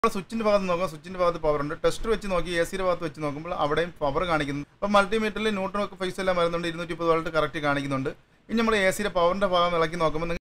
നമ്മൾ സ്വിച്ചിൻ്റെ ഭാഗത്ത് നോക്കാം സ്വിച്ചിൻ്റെ ഭാഗത്ത് പവർ ഉണ്ട് ടെസ്റ്റർ വെച്ച് നോക്കി എ സിയുടെ ഭാഗത്ത് വെച്ച് നോക്കുമ്പോൾ അവിടെയും പവർ കാണിക്കുന്നു അപ്പോൾ മൾട്ടിമീറ്ററിൽ ന്യൂട്രൺ ഫേസ് എല്ലാം വരുന്നുണ്ട് ഇരുന്നൂറ്റി മുപ്പത് വോൾട്ട് കറക്റ്റ് കാണിക്കുന്നുണ്ട് ഇനി നമ്മൾ എ സിയുടെ പവറിൻ്റെ ഭാഗം ഇളക്കി നോക്കുമ്പോൾ നിങ്ങൾ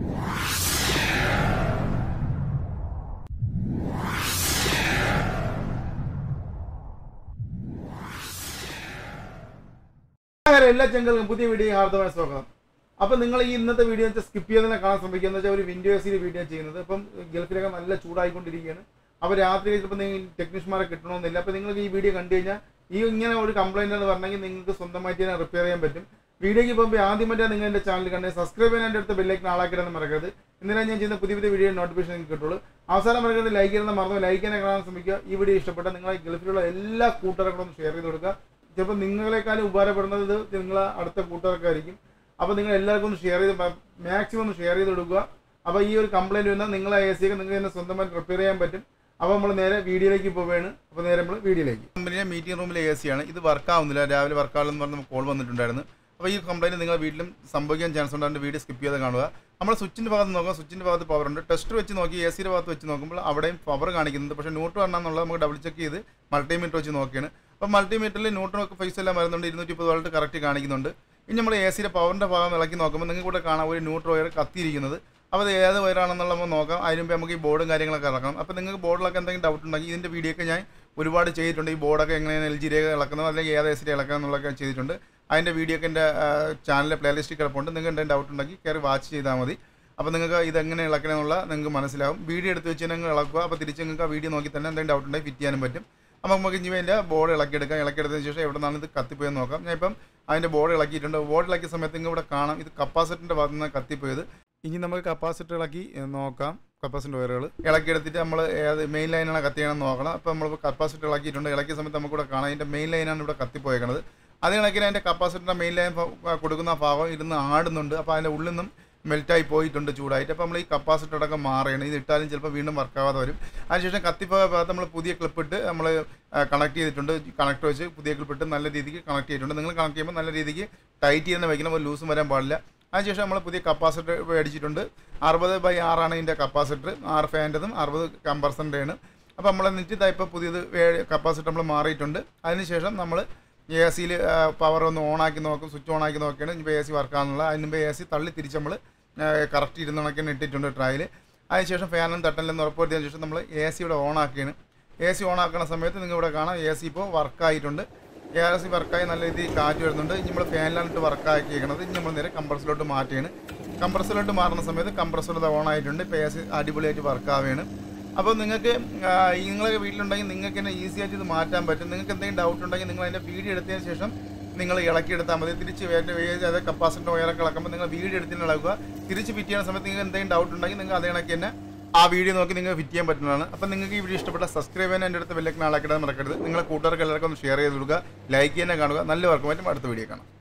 അങ്ങനെ എല്ലാ ചെങ്കൽക്കും പുതിയ വീഡിയോ ഹാർദമായ സ്വാഗതം അപ്പം നിങ്ങൾ ഈ ഇന്നത്തെ വീഡിയോ വെച്ചാൽ സ്കിപ്പ് ചെയ്തതിനെ കാണാൻ ശ്രമിക്കുക എന്ന് വെച്ചാൽ ഒരു വിൻഡോ എ സിയിൽ വീഡിയോ ചെയ്യുന്നത് ഇപ്പം ഗൾഫിലൊക്കെ നല്ല ചൂടായിക്കൊണ്ടിരിക്കുകയാണ് അപ്പോൾ രാത്രി ചിലപ്പോൾ നിങ്ങൾ ടെക്നീഷ്യന്മാരെ കിട്ടണമെന്നില്ല അപ്പോൾ നിങ്ങൾക്ക് ഈ വീഡിയോ കണ്ടു കഴിഞ്ഞാൽ ഈ ഇങ്ങനെ ഒരു കംപ്ലൈൻറ്റ് എന്ന് പറഞ്ഞെങ്കിൽ നിങ്ങൾക്ക് സ്വന്തമായിട്ട് തന്നെ റിപ്പയർ ചെയ്യാൻ പറ്റും വീഡിയോയ്ക്ക് പോകുമ്പോൾ ആദ്യമായിട്ടാണ് നിങ്ങൾ എൻ്റെ ചാനൽ കണ്ടത് സബ്സ്ക്രൈബ് ചെയ്യാൻ എൻ്റെ അടുത്ത് ബെല്ലൈക്കൻ ആളാക്കിയിടാൻ മറക്കരുത് എന്തിനാണ് ഞാൻ ചെയ്യുന്ന പുതിയ പുതിയ വീഡിയോ നോട്ടിഫിക്കേഷൻ നിങ്ങൾക്ക് കിട്ടുള്ളൂ അവസാനം മറക്കരുത് ലൈക്ക് ചെയ്യുന്ന മറന്നു ലൈക്ക് ചെയ്യാൻ കാണാൻ ശ്രമിക്കുക ഈ വീഡിയോ ഇഷ്ടപ്പെട്ട നിങ്ങളെ ഗൾഫിലുള്ള എല്ലാ കൂട്ടുകാർക്കും ഒന്ന് ഷെയർ ചെയ്ത് കൊടുക്കുക ചിലപ്പോൾ നിങ്ങളെക്കാളും ഉപകാരപ്പെടുന്നത് ഇത് നിങ്ങളെ അടുത്ത കൂട്ടുകാർക്കായിരിക്കും അപ്പോൾ നിങ്ങൾ എല്ലാവർക്കും ഒന്ന് ഷെയർ ചെയ്ത് മാക്സിമം ഒന്ന് ഷെയർ ചെയ്ത് കൊടുക്കുക അപ്പോൾ ഈ ഒരു കംപ്ലൈൻറ്റ് വന്നാൽ നിങ്ങളെ എ സിയൊക്കെ നിങ്ങൾക്ക് തന്നെ സ്വന്തമായിട്ട് റിപ്പയർ ചെയ്യാൻ പറ്റും അപ്പോൾ നമ്മൾ നേരെ വീഡിയോയിലേക്ക് പോവുകയാണ് അപ്പോൾ നേരെ നമ്മൾ വീഡിയോയിലേക്ക് കമ്പനിയുടെ മീറ്റിംഗ് റൂമിലെ എ സിയാണ് ഇത് വർക്ക് ആവുന്നില്ല രാവിലെ വർക്ക് ആവുമെന്ന് പറഞ്ഞ് കോൾ വന്നിട്ടുണ്ടായിരുന്നു അപ്പോൾ ഈ കംപ്ലൈൻറ്റ് നിങ്ങളുടെ വീട്ടിലും സംഭവിക്കാൻ ചാൻസ് ഉണ്ട് അതിൻ്റെ വീഡിയോ സ്കിപ്പ് ചെയ്ത് കാണുക നമ്മൾ സ്വിച്ചിൻ്റെ ഭാഗത്ത് നോക്കാം സ്വിച്ചിൻ്റെ ഭാഗത്ത് പവർ ഉണ്ട് ടെസ്റ്റർ വെച്ച് നോക്കി എ സിയുടെ ഭാഗത്ത് വെച്ച് നോക്കുമ്പോൾ അവിടെയും പവർ കാണിക്കുന്നുണ്ട് പക്ഷേ ന്യൂട്രൺ എണ്ണാന്നുള്ളത് നമുക്ക് ഡബിൾ ചെക്ക് ചെയ്ത് മൾട്ടിമീറ്റർ വെച്ച് നോക്കിയാണ് അപ്പോൾ മൾട്ടിമീറ്ററിൽ ന്യൂട്രൺ ഒക്കെ ഫേസ് എല്ലാം വരുന്നുണ്ട് ഇരുന്നൂറ്റി മുപ്പത് വോൾട്ട് കറക്റ്റ് കാണിക്കുന്നുണ്ട് ഇനി നമ്മൾ എ സിയുടെ പവറിൻ്റെ ഭാഗം ഇളക്കി നോക്കുമ്പോൾ നിങ്ങൾക്ക് ഇവിടെ കാണാം ഒരു ന്യൂട്രോ വയർ കത്തിയിരിക്കുന്നത് അപ്പോൾ അത് ഏത് വയറാണെന്നുള്ള നമുക്ക് നോക്കാം അതിന് മുമ്പ് നമുക്ക് ഈ ബോർഡും കാര്യങ്ങളൊക്കെ ഇറക്കണം അപ്പോൾ നിങ്ങൾക്ക് ബോർഡിലൊക്കെ എന്തെങ്കിലും ഡൗട്ട് ഉണ്ടെങ്കിൽ ഇതിൻ്റെ വീഡിയോ ഒക്കെ ഞാൻ ഒരുപാട് ചെയ്തിട്ടുണ്ട് ഈ ബോർഡൊക്കെ എങ്ങനെയാണ് എൽ ജി ഇളക്കുന്നത് അല്ലെങ്കിൽ ഏത് എസ് ഡി ഇളക്കുക എന്നുള്ളതൊക്കെ ചെയ്തിട്ടുണ്ട് അതിൻ്റെ വീഡിയോ ഒക്കെ എൻ്റെ ചാനലിലെ പ്ലേലിസ്റ്റിൽ കിടപ്പുണ്ട് നിങ്ങൾക്ക് എന്തെങ്കിലും ഡൗട്ട് ഉണ്ടെങ്കിൽ കയറി വാച്ച് ചെയ്താൽ മതി അപ്പോൾ നിങ്ങൾക്ക് ഇതെങ്ങനെ ഇളക്കണമെന്നുള്ള നിങ്ങൾക്ക് മനസ്സിലാവും വീഡിയോ എടുത്ത് വെച്ച് നിങ്ങൾ ഇളക്കുക അപ്പോൾ തിരിച്ച് നിങ്ങൾക്ക് ആ വീഡിയോ നോക്കി തന്നെ എന്തെങ്കിലും ഡൗട്ട് ഉണ്ടെങ്കിൽ ഫിറ്റ് ചെയ്യാനും പറ്റും അപ്പോൾ നമുക്ക് ഇനി അതിൻ്റെ ബോർഡ് ഇളക്കിയെടുക്കാം ഇളക്കിയെടുത്തതിന് ശേഷം എവിടെ നിന്നാണ് ഇത് കത്തിപ്പോയെന്ന് നോക്കാം ഞാൻ ഇപ്പം അതിൻ്റെ ബോർഡ് ഇളക്കിയിട്ടുണ്ട് ബോർഡ് ഇളക്കിയ സമയത്ത് നിങ്ങൾക്ക് ഇവിടെ കാണാം ഇത് കപ്പാസിറ്ററിൻ്റെ ഭാഗത്ത് നിന്ന് കത്തിപ്പോയത് ഇനി നമുക്ക് കപ്പാസിറ്റർ ഇളക്കി ഏഹ്, നോക്കാം കപ്പാസിറ്റർ വയറുകൾ ഇളക്കിയെടുത്തിട്ട് നമ്മൾ ഏത് മെയിൻ ലൈനാണ് കത്തിയണമെന്ന് നോക്കണം അപ്പോൾ നമ്മൾ കപ്പാസിറ്റർ ഇളക്കിയിട്ടുണ്ട് ഇളക്കിയ സമയത്ത് നമുക്ക് ഇവിടെ കാണാം ഇതിൻ്റെ മെയിൻ ലൈനാണ് ഇവിടെ കത്തിപ്പോയേക്കണത് അത് കണക്കിന് അതിൻ്റെ കപ്പാസിറ്ററിൻ്റെ മെയിൻ ലൈൻ കൊടുക്കുന്ന ആ ഭാഗം ഇരുന്ന് ആടുന്നുണ്ട് അപ്പോൾ അതിൻ്റെ ഉള്ളിൽ നിന്നും മെൽറ്റായി പോയിട്ടുണ്ട് ചൂടായിട്ട് അപ്പോൾ നമ്മൾ ഈ കപ്പാസിറ്റർ അടക്കം മാറുകയാണ് ഇത് ഇട്ടാലും ചിലപ്പോൾ വീണ്ടും വർക്കാവാതെ വരും അതിനുശേഷം കത്തിപ്പോയ ഭാഗത്ത് നമ്മൾ പുതിയ ക്ലിപ്പ് ഇട്ട് നമ്മൾ കണക്ട് ചെയ്തിട്ടുണ്ട് കണക്ട് വെച്ച് പുതിയ ക്ലിപ്പ് ഇട്ട് നല്ല രീതിക്ക് കണക്ട് ചെയ്തിട്ടുണ്ട് നിങ്ങൾ കണക്ട് ചെയ്യുമ്പോൾ നല്ല രീതിക്ക് ടൈറ്റ് ചെയ്യുന്ന വയ്ക്കണം ഒരു ലൂസും വരാൻ പാടില്ല അതിനുശേഷം നമ്മൾ പുതിയ കപ്പാസിറ്റർ മേടിച്ചിട്ടുണ്ട് അറുപത് ബൈ ആറാണ് ഇതിൻ്റെ കപ്പാസിറ്റർ ആറ് ഫാൻ്റെതും അറുപത് കമ്പർസൻ്റെയാണ് അപ്പോൾ നമ്മൾ എന്നിട്ട് ഇതാ ഇപ്പോൾ പുതിയത് കപ്പാസിറ്റർ നമ്മൾ മാറിയിട്ടുണ്ട് അതിനുശേഷം നമ്മൾ എ സിയിൽ പവർ ഒന്ന് ഓണാക്കി നോക്കും സ്വിച്ച് ഓണാക്കി നോക്കിയാണ് ഇപ്പോൾ എ സി വർക്കാണെന്നുള്ള അതിന് മുമ്പ് എ സി തള്ളി തിരിച്ച് നമ്മൾ കറക്റ്റ് ഇരുന്ന് കണക്കിന് ഇട്ടിട്ടുണ്ട് ട്രയൽ അതിനുശേഷം ഫാനും തട്ടലെന്ന് ഉറപ്പുവരുത്തിയതിന് ശേഷം നമ്മൾ എ സി ഇവിടെ ഓണാക്കിയാണ് എ സി ഓണാക്കുന്ന സമയത്ത് നിങ്ങൾ ഇവിടെ കാണാം എ സി ഇപ്പോൾ വർക്കായിട്ടുണ്ട് എ ആർ സി വർക്കായി നല്ല രീതിയിൽ കാറ്റ് വരുന്നുണ്ട് ഇനി നമ്മൾ ഫാനിലാണ് വർക്കാക്കിയിരിക്കുന്നത് ഇനി നമ്മൾ നേരെ കംപ്രസറിലോട്ട് മാറ്റിയാണ് കംപ്രസറിലോട്ട് മാറുന്ന സമയത്ത് കംപ്രസർ ഓൺ ആയിട്ടുണ്ട് ഇപ്പോൾ എ സി അടിപൊളിയായിട്ട് വർക്കാവുകയാണ് അപ്പോൾ നിങ്ങൾക്ക് നിങ്ങളൊക്കെ വീട്ടിലുണ്ടെങ്കിൽ നിങ്ങൾക്ക് തന്നെ ഈസി ആയിട്ട് ഇത് മാറ്റാൻ പറ്റും നിങ്ങൾക്ക് എന്തെങ്കിലും ഡൗട്ട് ഉണ്ടെങ്കിൽ നിങ്ങൾ അതിൻ്റെ വീഡിയോ എടുത്തതിന് ശേഷം നിങ്ങൾ ഇളക്കിയെടുത്താൽ മതി തിരിച്ച് വേറെ അതായത് കപ്പാസിറ്റർ വയറൊക്കെ ഇളക്കുമ്പോൾ നിങ്ങൾ വീഡിയോ എടുത്തിന് ഇളക്കുക തിരിച്ച് ഫിറ്റ് ചെയ്യുന്ന സമയത്ത് നിങ്ങൾക്ക് എന്തെങ്കിലും ഡൗട്ട് ഉണ്ടെങ്കിൽ നിങ്ങൾ അതേ കണക്ക് തന്നെ ആ വീഡിയോ നോക്കി നിങ്ങൾക്ക് ഫിറ്റ് ചെയ്യാൻ പറ്റുന്നതാണ് അപ്പോൾ നിങ്ങൾക്ക് ഈ വീഡിയോ ഇഷ്ടപ്പെട്ട സബ്സ്ക്രൈബ് ചെയ്യാൻ എൻ്റെ അടുത്ത് വിലക്ക് നാളാക്കിടാൻ മറക്കരുത് നിങ്ങളെ കൂട്ടുകാർക്ക് എല്ലാവർക്കും ഒന്ന് ഷെയർ ചെയ്ത് കൊടുക്കുക ലൈക്ക് ചെയ്യാൻ കാണുക നല്ല വർക്കുമായിട്ടും അടുത്ത വീഡിയോ കാണാം